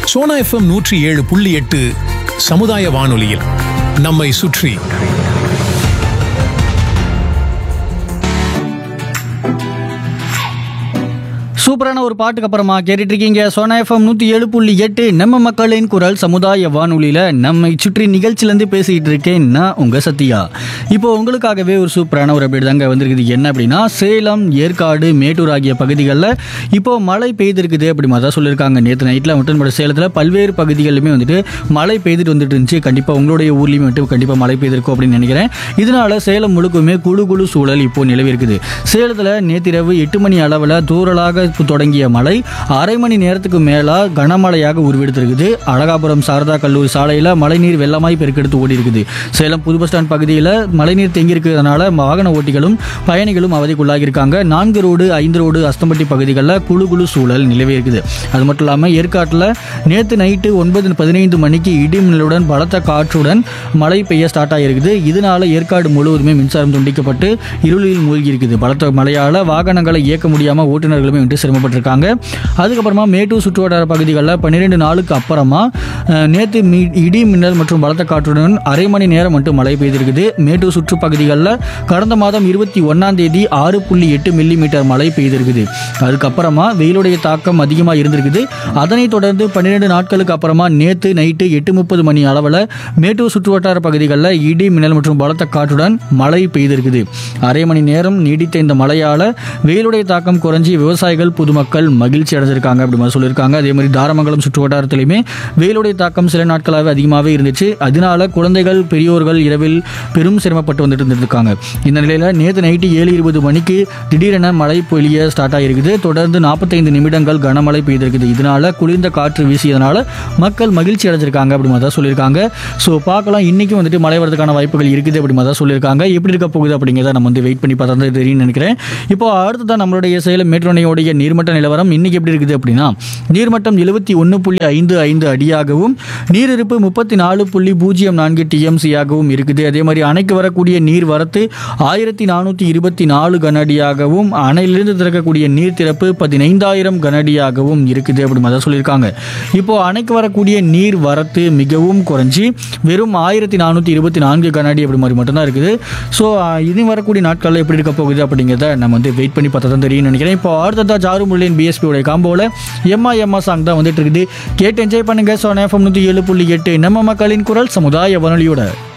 Sona FM நூற்றி ஏழு புள்ளி எட்டு சமுதாய வானொலியில் நம்மை சுற்றி சூப்பரான ஒரு பாட்டுக்கு அப்புறமா கேட்டுட்டு இருக்கீங்க சோனா எஃப்எம் நூற்றி ஏழு புள்ளி எட்டு நம்ம மக்களின் குரல் சமுதாய வானொலியில் நம்மை சுற்றி நிகழ்ச்சியிலேருந்து பேசிக்கிட்டு இருக்கேன் நான் உங்கள் சத்யா இப்போ உங்களுக்காகவே ஒரு சூப்பரான ஒரு அப்டேட் தாங்க வந்திருக்குது என்ன அப்படின்னா சேலம் ஏற்காடு மேட்டூர் ஆகிய பகுதிகளில் இப்போ மழை பெய்திருக்குது அப்படி மாதிரி தான் சொல்லியிருக்காங்க நேற்று நைட்டில் மட்டும் நம்ம சேலத்தில் பல்வேறு பகுதிகளிலுமே வந்துட்டு மழை பெய்துட்டு வந்துட்டு இருந்துச்சு கண்டிப்பாக உங்களுடைய ஊர்லேயுமே வந்துட்டு கண்டிப்பாக மழை பெய்திருக்கும் அப்படின்னு நினைக்கிறேன் இதனால சேலம் முழுக்குமே குழு குழு சூழல் இப்போ நிலவி இருக்குது சேலத்தில் நேற்றிரவு எட்டு மணி அளவில் தூரலாக தொடங்கிய மழை அரை மணி நேரத்துக்கு மேலா கனமழையாக உருவெடுத்திருக்குது அழகாபுரம் சாரதா கல்லூரி சாலையில் மழைநீர் வெள்ளமாய் பெருக்கெடுத்து ஓடி இருக்குது சேலம் புது பஸ் ஸ்டாண்ட் பகுதியில் மழைநீர் தேங்கி இருக்கிறதுனால வாகன ஓட்டிகளும் பயணிகளும் அவதிக்குள்ளாகி இருக்காங்க நான்கு ரோடு ஐந்து ரோடு அஸ்தம்பட்டி பகுதிகளில் குழு குழு சூழல் நிலவி இருக்குது அது மட்டும் இல்லாமல் ஏற்காட்டில் நேற்று நைட்டு ஒன்பது பதினைந்து மணிக்கு இடிமின்னலுடன் பலத்த காற்றுடன் மழை பெய்ய ஸ்டார்ட் ஆகிருக்குது இதனால ஏற்காடு முழுவதுமே மின்சாரம் துண்டிக்கப்பட்டு இருளில் மூழ்கி இருக்குது பலத்த மழையால் வாகனங்களை இயக்க முடியாமல் ஓட்டுநர்களுமே வந்துட்டு சிரமப்பட்டிருக்காங்க அதுக்கப்புறமா மேட்டூர் சுற்றுவட்டார பகுதிகளில் பன்னிரெண்டு நாளுக்கு அப்புறமா அஹ், நேற்று மீ இடி மின்னல் மற்றும் பலத்த காற்றுடன் அரை மணி நேரம் மட்டும் மழை பெய்திருக்குது மேட்டூர் சுற்றுப்பகுதிகளில் கடந்த மாதம் இருபத்தி ஒன்றாம் தேதி ஆறு புள்ளி எட்டு மில்லி மீட்டர் மழை பெய்திருக்குது அதுக்கப்புறமா வெயிலுடைய தாக்கம் அதிகமாக இருந்திருக்குது அதனைத் தொடர்ந்து பன்னிரெண்டு நாட்களுக்கு அப்புறமா நேற்று நைட்டு எட்டு முப்பது மணி அளவில் மேட்டூர் சுற்றுவட்டார பகுதிகளில் இடி மின்னல் மற்றும் பலத்த காற்றுடன் மழை பெய்திருக்குது அரை மணி நேரம் நீடித்த இந்த மழையால் வெயிலுடைய தாக்கம் குறைஞ்சி விவசாயிகள் பொதுமக்கள் மகிழ்ச்சி அடைஞ்சிருக்காங்க அப்படி மாதிரி சொல்லியிருக்காங்க அதே மாதிரி தாரமங்கலம் சுற்று வட்டாரத்திலையுமே வெயிலுடைய தாக்கம் சில நாட்களாகவே அதிகமாகவே இருந்துச்சு அதனால குழந்தைகள் பெரியோர்கள் இரவில் பெரும் சிரமப்பட்டு வந்துட்டு இருந்திருக்காங்க இந்த நிலையில் நேற்று நைட்டு ஏழு இருபது மணிக்கு திடீரென மழை பொழிய ஸ்டார்ட் ஆகிருக்குது தொடர்ந்து நாற்பத்தைந்து நிமிடங்கள் கனமழை பெய்திருக்குது இதனால குளிர்ந்த காற்று வீசியதனால மக்கள் மகிழ்ச்சி அடைஞ்சிருக்காங்க அப்படி மாதிரி தான் சொல்லியிருக்காங்க ஸோ பார்க்கலாம் இன்னைக்கு வந்துட்டு மழை வரதுக்கான வாய்ப்புகள் இருக்குது அப்படி மாதிரி தான் சொல்லியிருக்காங்க எப்படி இருக்க போகுது அப்படிங்கிறத நம்ம வந்து வெயிட் பண்ணி பார்த்தா தான் தெரியும்னு நினைக்கிறேன் இப்போ அடுத்ததான் நம்மளுடைய சேலம் மேட்டூரணையோடைய நீர்மட்ட நிலவரம் இன்னைக்கு எப்படி இருக்குது அப்படின்னா நீர்மட்டம் எழுபத்தி ஒன்று புள்ளி ஐந்து ஐந்து அடியாகவும் நீரிருப்பு முப்பத்தி நாலு புள்ளி பூஜ்ஜியம் நான்கு டிஎம்சியாகவும் இருக்குது அதே மாதிரி அணைக்கு வரக்கூடிய நீர் வரத்து ஆயிரத்தி நானூற்றி இருபத்தி நாலு கனஅடியாகவும் அணையிலிருந்து திறக்கக்கூடிய நீர் திறப்பு பதினைந்தாயிரம் கனஅடியாகவும் இருக்குது அப்படி மாதிரி தான் சொல்லியிருக்காங்க இப்போ அணைக்கு வரக்கூடிய நீர் வரத்து மிகவும் குறைஞ்சி வெறும் ஆயிரத்தி நானூற்றி இருபத்தி நான்கு கனஅடி அப்படி மாதிரி மட்டும்தான் இருக்குது ஸோ இனி வரக்கூடிய நாட்களில் எப்படி இருக்க போகுது அப்படிங்கிறத நம்ம வந்து வெயிட் பண்ணி பார்த்தா தான் தெரியும்னு நினைக்கிறேன் இப்போ அடுத்ததா ஜாரு முல்லின் பிஎஸ்பியோட காம்போவில் எம்மா எம்மா சாங் தான் வந்துட்டு இருக்குது கேட்டு என்ஜாய் பண்ணுங்க ஸோ எஃப்எம் நூற்றி ஏழு புள்ளி எட்டு நம்ம மக்களின் குரல் சமுதாய வானொலியோட